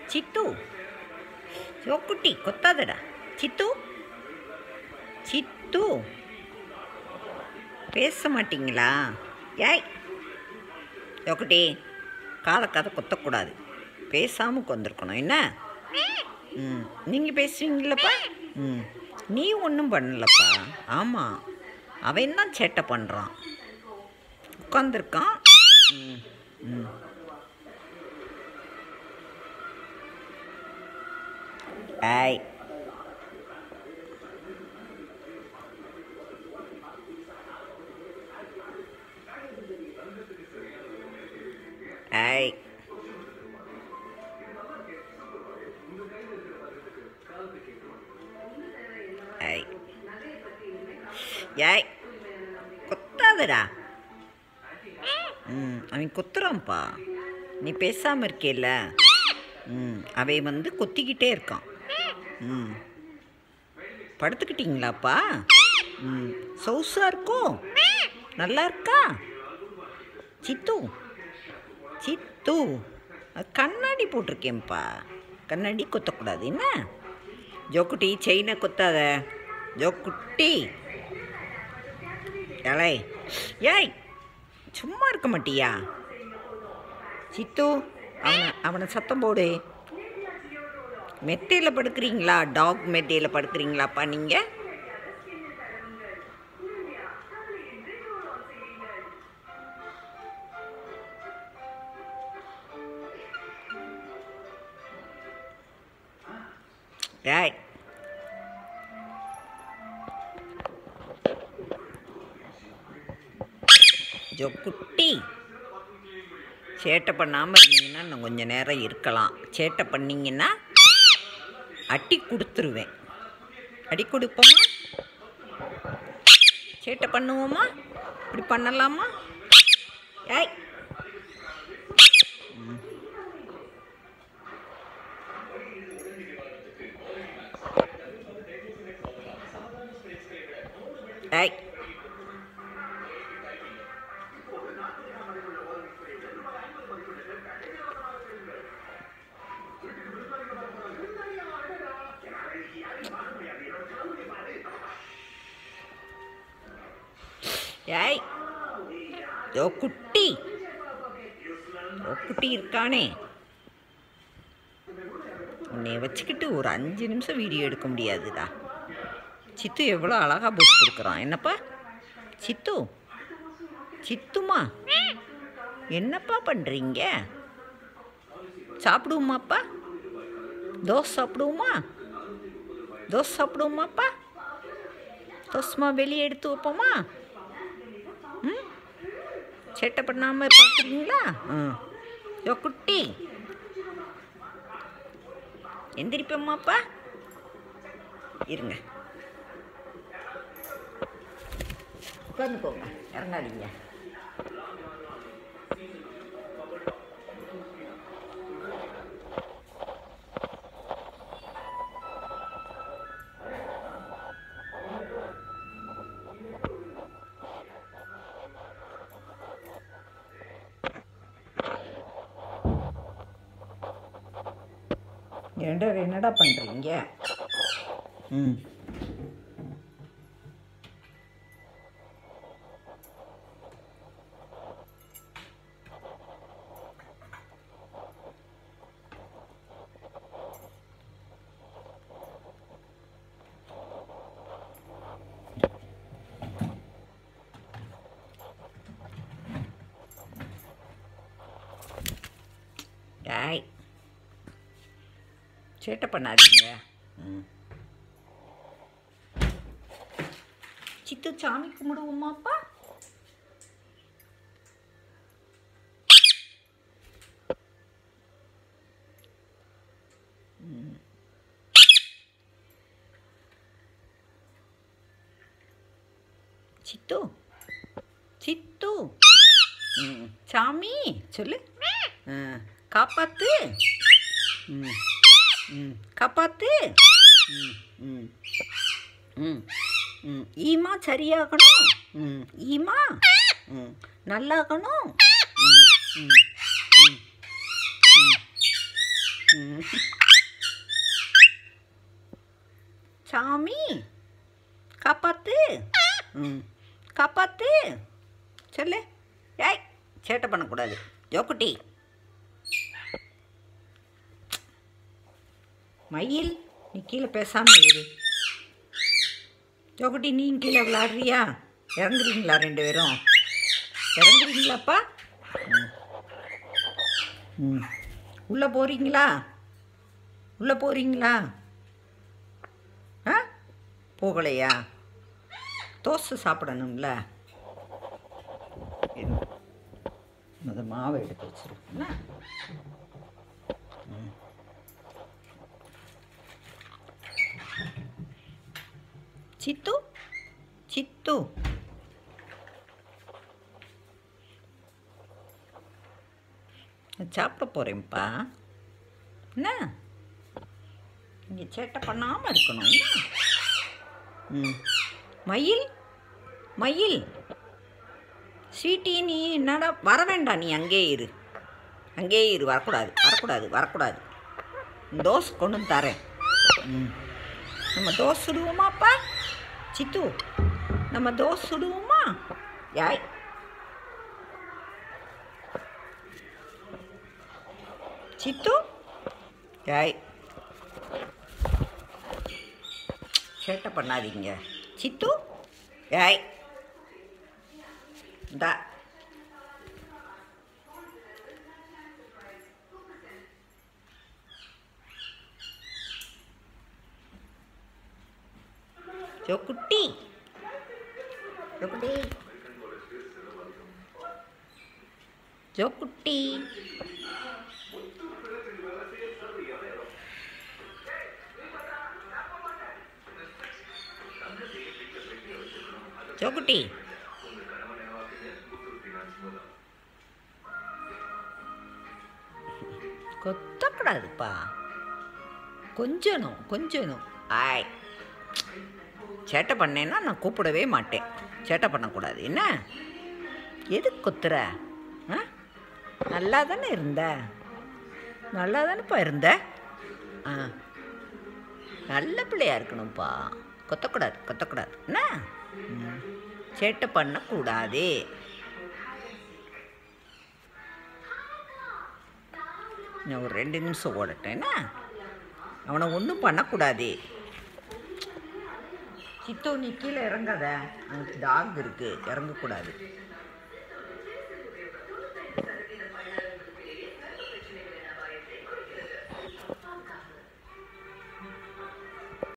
சித்து சோக்குட்டி கொத்தாதடா சித்து சித்து பேச மாட்டீங்களா ஏய் சோக்குட்டி காதை காதை கொத்தக்கூடாது பேசாமல் உட்காந்துருக்கணும் என்ன ம் நீங்கள் பேசுவீங்களப்பா ம் நீ ஒன்றும் பண்ணலப்பா ஆமாம் அவன் தான் சேட்டை பண்ணுறான் உட்காந்துருக்கான் ம் ம் ஐய் ஐய் ஐய் ஏய் கொத்தாதடா ம் அவன் கொத்துறான்ப்பா நீ பேசாமல் இருக்கேல்ல ம் அவன் வந்து கொத்திக்கிட்டே இருக்கான் ம் படுத்துக்கிட்டீங்களாப்பா ம் சௌஸாக இருக்கும் நல்லா இருக்கா சித்து சித்து அது கண்ணாடி போட்டிருக்கேன்ப்பா கண்ணாடி கொத்தக்கூடாது என்ன ஜோக்குட்டி செயினை கொத்தாத ஜோக்குட்டி ஏலே ஏய் சும்மா இருக்க மாட்டியா சித்து அவனை அவனை சத்தம் போடு மெத்தையில் படுக்கிறீங்களா டாக் மெத்தையில் படுக்கிறீங்களாப்பா நீங்கள் ஏய் ஜொக்குட்டி சேட்டை பண்ணாமல் இருந்தீங்கன்னா இன்னும் கொஞ்சம் நேரம் இருக்கலாம் சேட்டை பண்ணீங்கன்னா அடி கொடுத்துருவேன் அடி கொடுப்போமா சேட்டை பண்ணுவோமா இப்படி பண்ணலாமா ஏய் ம். ஏய் ஏய் ஓ குட்டி ஓ குட்டி இருக்கானே உன்னை வச்சுக்கிட்டு ஒரு அஞ்சு நிமிஷம் வீடியோ எடுக்க முடியாதுடா சித்து எவ்வளோ அழகாக போஸ் கொடுக்குறான் என்னப்பா சித்து சித்துமா என்னப்பா பண்ணுறீங்க சாப்பிடுவோமாப்பா தோசை சாப்பிடுவோமா தோசை சாப்பிடுவோமாப்பா தோசைமா வெளியே எடுத்து வைப்போமா ம் சேட்டை பண்ணாமல் பார்க்குறீங்களா ம் யோ குட்டி எந்திரிப்போமாப்பா இருங்க உட்காந்துக்கோங்க இறங்காதீங்க ஏண்டா என்னடா பண்ணுறீங்க ம் டாய் சேட்டை பண்ணாதீங்க ம் சித்து சாமி கும்பிடுவோமாப்பா ம். சித்து சித்து ம் சாமி சொல்லு ஆ, காப்பாத்து ம் ம் காப்பாத்து ம் ம் ம் ம் ஈமா சரியாகணும் ம் ஈமா ம் நல்லாகணும் ம் ம் ம் ம் ம். சாமி காப்பாத்து ம் காப்பாத்து சொல்லு ஏய் சேட்டை பண்ணக்கூடாது ஜோக்குட்டி மயில் நீ கீழே பேசாமல் இரு ஜோக்குட்டி நீ கீழே விளாடுறியா இறங்குறீங்களா ரெண்டு பேரும் இறங்குறீங்களாப்பா ம். ம் உள்ளே போகிறீங்களா உள்ளே போகிறீங்களா ஆ போகலையா தோசை சாப்பிடணும்ல இரு. முத மாவை எடுத்து வச்சிருக்கேன் சித்து சித்து நான் சாப்பிட போகிறேன்ப்பா என்ன நீங்கள் சேட்டை பண்ணாமல் இருக்கணும் என்ன ம் மயில் மயில் ஸ்வீட்டி நீ என்னடா வர வேண்டாம் நீ அங்கேயே இரு அங்கேயே இரு வரக்கூடாது வரக்கூடாது வரக்கூடாது தோசை கொண்டு வந்து தரேன் ம் நம்ம தோசை சுடுவோமாப்பா சித்து நம்ம தோசை சுடுவோமா யாய் சித்து யாய் சேட்டை பண்ணாதீங்க சித்து ஏய் இந்தா ஜோக்குட்டி ஜோக்குட்டி ஜோக்குட்டி ஜோக்குட்டி கொத்தக்கூடாதுப்பா கொஞ்சணும் கொஞ்சணும் ஆய் சேட்டை பண்ணேன்னா நான் கூப்பிடவே மாட்டேன் சேட்டை பண்ணக்கூடாது என்ன எதுக்கு கொத்துற ஆ நல்லா தானே இருந்த நல்லா தானேப்பா இருந்த ஆ நல்ல பிள்ளையா இருக்கணும்ப்பா கொத்தக்கூடாது கொத்தக்கூடாது என்ன ம். சேட்டை பண்ணக்கூடாது நான் ஒரு ரெண்டு நிமிஷம் ஓடட்டேன் என்ன அவனை ஒன்றும் பண்ணக்கூடாது சித்து நீ கீழே இறங்காத அங்கே டாக் இருக்குது இறங்கக்கூடாது